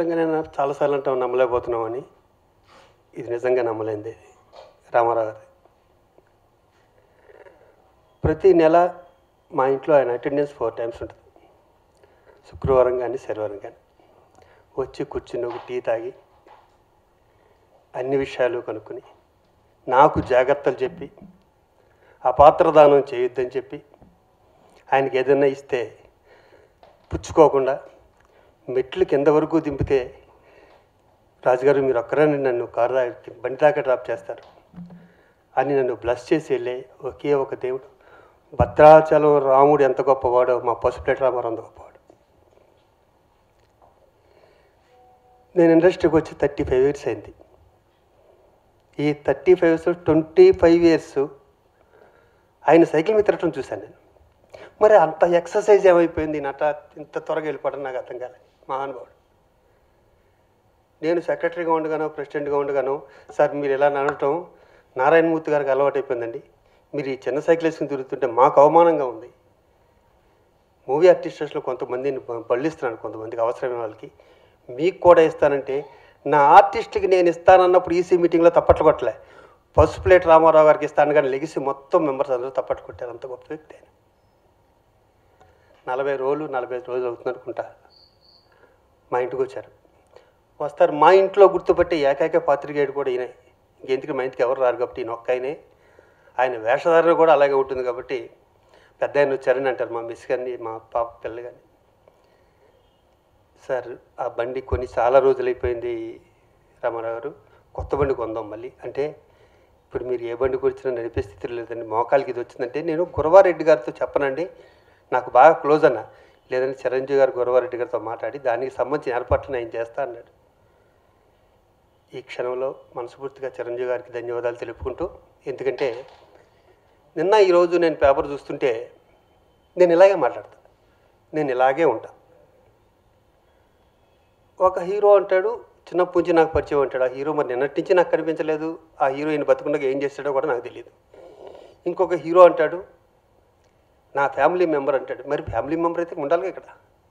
నిజంగానే నా చాలాసార్లు అంటాం నమ్మలేకపోతున్నామని ఇది నిజంగా నమ్మలేంది ఇది రామారావు గారి ప్రతి నెల మా ఇంట్లో ఆయన అటెండెన్స్ ఫోర్ టైమ్స్ ఉంటుంది శుక్రవారం కానీ శనివారం కానీ వచ్చి కూర్చుని ఒక టీ తాగి అన్ని విషయాలు కనుక్కొని నాకు జాగ్రత్తలు చెప్పి అపాత్రదానం చేయొద్దని చెప్పి ఆయనకి ఏదైనా ఇస్తే పుచ్చుకోకుండా మెట్లు కింద వరకు దింపితే రాజుగారు మీరు ఒక్కరని నన్ను కారు దాకా బండి దాకా డ్రాప్ చేస్తారు అని నన్ను బ్లస్ చేసి వెళ్ళే ఒకే ఒక దేవుడు భద్రాచలం రాముడు ఎంత గొప్పవాడో మా పసుపులేట రామారావు అంత గొప్పవాడు నేను ఇండస్ట్రీకి వచ్చి థర్టీ ఫైవ్ ఇయర్స్ అయింది ఈ thirty five years twenty five years ఆయన సైకిల్ మీద తిరగటం చూశాను నేను మరి అంత ఎక్సర్సైజ్ ఏమైపోయింది నట ఇంత త్వరగా వెళ్ళిపోవడం నాకు అర్థం కాలేదు మహానుభావుడు నేను సెక్రటరీగా ఉండగాను ప్రెసిడెంట్గా ఉండగాను సార్ మీరు ఇలా అనటం నారాయణమూర్తి గారికి అలవాటైపోయిందండి మీరు ఈ చిన్న సైకిల్ వేసుకుని తిరుగుతుంటే మాకు అవమానంగా ఉంది మూవీ ఆర్టిస్టర్స్లో కొంతమందిని బ- బళ్ళిస్తున్నాను కొంతమందికి అవసరమైన వాళ్ళకి మీకు కూడా ఇస్తానంటే నా ఆర్టిస్ట్కి నేను ఇస్తానన్నప్పుడు ఈసీ మీటింగ్లో తప్పట్లు కొట్టలే పసుపు ప్లేట్ రామారావు గారికి ఇస్తాను కానీ లెగిసి మొత్తం మెంబర్స్ అందరూ తప్పట్లు కొట్టారు అంత గొప్ప వ్యక్తి ఆయన నలభై రోజులు నలభై ఐదు రోజులు అవుతుంది అనుకుంటా మా ఇంటికి వచ్చారు వస్తారు మా ఇంట్లో గుర్తుపట్టే ఏకైక పాత్రికేయుడు కూడా ఈయన ఇంకెందుకు మా ఇంటికి ఎవరు రారు కాబట్టి ఈయన ఒక్క ఆయనే ఆయన వేషధారణ కూడా అలాగే ఉంటుంది కాబట్టి పెద్ద ఆయన వచ్చారని అంటారు మా మిస్ గారిని మా పాప పిల్ల కానీ సార్ ఆ బండి కొని చాలా రోజులైపోయింది రామారావు గారు కొత్త బండి కొందాం మళ్ళీ అంటే ఇప్పుడు మీరు ఏ బండి కూర్చున్నా నడిపే స్థితిలో లేదండి మోకాలకి ఇది వచ్చిందంటే నేను గురవారెడ్డి గారితో చెప్పనండి నాకు బాగా క్లోజ్ అన్న లేదంటే చిరంజీవి గారు గురవారెడ్డి గారితో మాట్లాడి దానికి సంబంధించిన ఏర్పాట్లు నేను చేస్తా అన్నాడు ఈ క్షణంలో మనస్ఫూర్తిగా చిరంజీవి గారికి ధన్యవాదాలు తెలుపుకుంటూ ఎందుకంటే నిన్న ఈరోజు నేను పేపర్ చూస్తుంటే నేను ఇలాగే మాట్లాడతా నేను ఇలాగే ఉంటా ఒక హీరో అంటాడు చిన్నప్పటి నుంచి నాకు పరిచయం అంటాడు ఆ హీరో మరి నిన్నటి నుంచి నాకు కనిపించలేదు ఆ హీరోయిన్ బతుకున్నాక ఏం చేస్తాడో కూడా నాకు తెలియదు ఇంకొక హీరో అంటాడు నా ఫ్యామిలీ మెంబర్ అంటాడు మరి ఫ్యామిలీ మెంబర్ అయితే ఉండాలిగా ఇక్కడ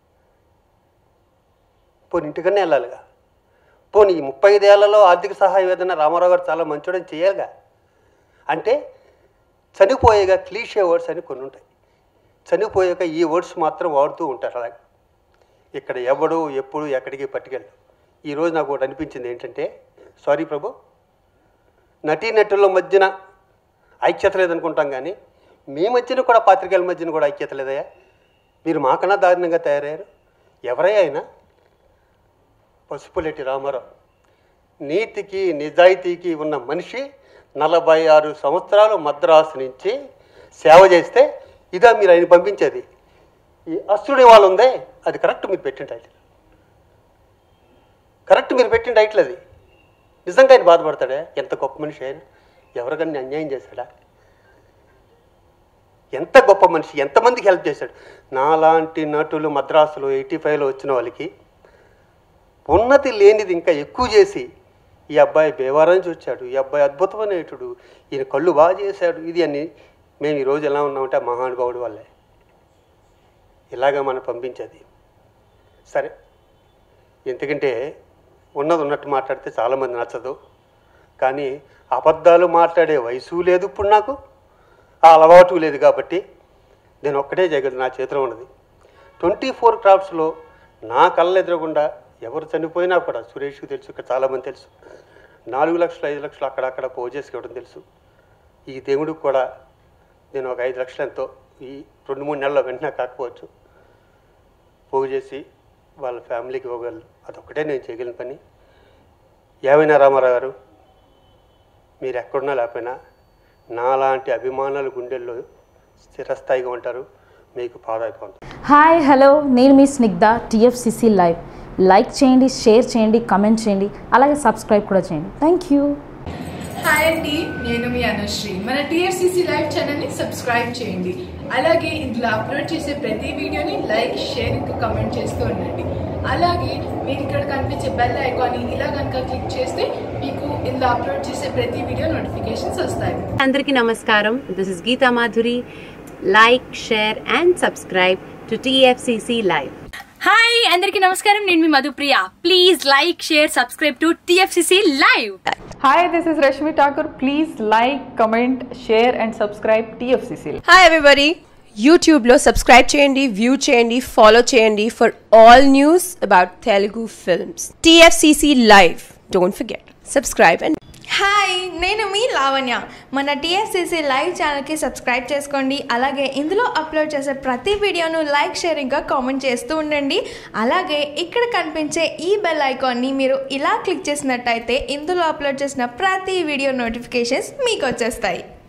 పోనీ ఇంటికన్నా వెళ్ళాలిగా పోనీ ఈ ముప్పై ఐదేళ్లలో ఆర్థిక సహాయం ఏదైనా రామారావు గారు చాలా మంచోడని చేయాలిగా అంటే చనిపోయేగా క్లీషే వర్డ్స్ అని కొన్ని ఉంటాయి చనిపోయాక ఈ వర్డ్స్ మాత్రం వాడుతూ ఉంటారు అలాగే ఇక్కడ ఎవడు ఎప్పుడు ఎక్కడికి పట్టుకెళ్ళు ఈరోజు నాకు ఒకటి అనిపించింది ఏంటంటే సారీ ప్రభు నటీనటుల మధ్యన ఐక్యత లేదనుకుంటాం కానీ మీ మధ్యన కూడా పాత్రికేయుల మధ్యన కూడా ఐక్యత లేదయ్యా మీరు మాకన్నా దారుణంగా తయారయ్యారు ఎవరయ్యా అయినా పసుపులెట్టి రామారావు నీతికి నిజాయితీకి ఉన్న మనిషి నలభై ఆరు సంవత్సరాలు మద్రాసు నుంచి సేవ చేస్తే ఇదా మీరు ఆయన పంపించేది ఈ అసురుడి వాళ్ళు ఉందే అది కరెక్ట్ మీరు పెట్టిన టైటిల్ కరెక్ట్ మీరు పెట్టిన టైటిల్ అది నిజంగా ఆయన బాధపడతాడా ఎంత గొప్ప మనిషి ఆయన ఎవరికన్నా అన్యాయం చేశాడా ఎంత గొప్ప మనిషి ఎంతమందికి హెల్ప్ చేశాడు నాలాంటి నటులు మద్రాసులో ఎయిటీ ఫైవ్లో వచ్చిన వాళ్ళకి ఉన్నతి లేనిది ఇంకా ఎక్కువ చేసి ఈ అబ్బాయి బేవారం నుంచి వచ్చాడు ఈ అబ్బాయి అద్భుతమైన నటుడు ఈయన కళ్ళు బాగా చేశాడు ఇది అని మేము ఈరోజు ఎలా ఉన్నామంటే ఆ మహానుభావుడు వల్లే ఇలాగ మనం పంపించేది సరే ఎందుకంటే ఉన్నది ఉన్నట్టు మాట్లాడితే చాలామంది నచ్చదు కానీ అబద్ధాలు మాట్లాడే వయసు లేదు ఇప్పుడు నాకు ఆ అలవాటు లేదు కాబట్టి నేను ఒక్కటే చేయగలను నా చేతిలో ఉన్నది ట్వంటీ ఫోర్ క్రాఫ్ట్స్లో నా కళ్ళ ఎదురకుండా ఎవరు చనిపోయినా కూడా సురేష్కి తెలుసు ఇక్కడ చాలామంది తెలుసు నాలుగు లక్షలు ఐదు లక్షలు అక్కడక్కడ పోజేసి ఇవ్వడం తెలుసు ఈ దేవుడికి కూడా నేను ఒక ఐదు లక్షలు ఎంతో ఈ రెండు మూడు నెలల్లో వెంటనే కాకపోవచ్చు పోగు చేసి వాళ్ళ ఫ్యామిలీకి ఇవ్వగలరు అదొక్కటే నేను చేయగలిగిన పని ఏమైనా రామారావు గారు మీరు ఎక్కడున్నా లేకపోయినా నాలాంటి అభిమానుల గుండెల్లో స్థిరస్థాయిగా ఉంటారు మీకు పాదాయిగా ఉంటారు హాయ్ హలో నేను మీ స్నిగ్ధ టిఎఫ్సిసి లైవ్ లైక్ చేయండి షేర్ చేయండి కమెంట్ చేయండి అలాగే సబ్స్క్రైబ్ కూడా చేయండి థ్యాంక్ యూ హాయ్ అండి నేను మీ అనుశ్రీ మన టిఎఫ్సిసి లైవ్ ఛానల్ ని సబ్స్క్రైబ్ చేయండి అలాగే ఇందులో అప్లోడ్ చేసే ప్రతి వీడియోని లైక్ షేర్ ఇంకా కమెంట్ చేస్తూ ఉండండి అలాగే మీరు ఇక్కడ కనిపించే బెల్ ఐకాన్ ఇలా కనుక క్లిక్ చేస్తే మీకు ఇందులో అప్లోడ్ చేసే ప్రతి వీడియో నోటిఫికేషన్స్ వస్తాయి అందరికీ నమస్కారం this is Geeta Madhuri like share and subscribe to TFCC live hi అందరికీ నమస్కారం నేను మీ Madhupriya please like share subscribe to TFCC live Hi, this is Rashmi Thakur. Please like, comment, share, and subscribe TFCC. హాయ్ everybody యూట్యూబ్లో subscribe చేయండి view చేయండి follow చేయండి for all news about Telugu films TFCC live don't forget subscribe and hi నేను మీ లావణ్య మన TSCC live ఛానల్కి subscribe చేసుకోండి అలాగే ఇందులో అప్లోడ్ చేసే ప్రతి వీడియోను లైక్ షేరింగ్గా కామెంట్ చేస్తూ ఉండండి అలాగే ఇక్కడ కనిపించే ఈ బెల్ ఐకాన్ని మీరు ఇలా క్లిక్ చేసినట్టయితే ఇందులో అప్లోడ్ చేసిన ప్రతి వీడియో నోటిఫికేషన్స్ మీకు వచ్చేస్తాయి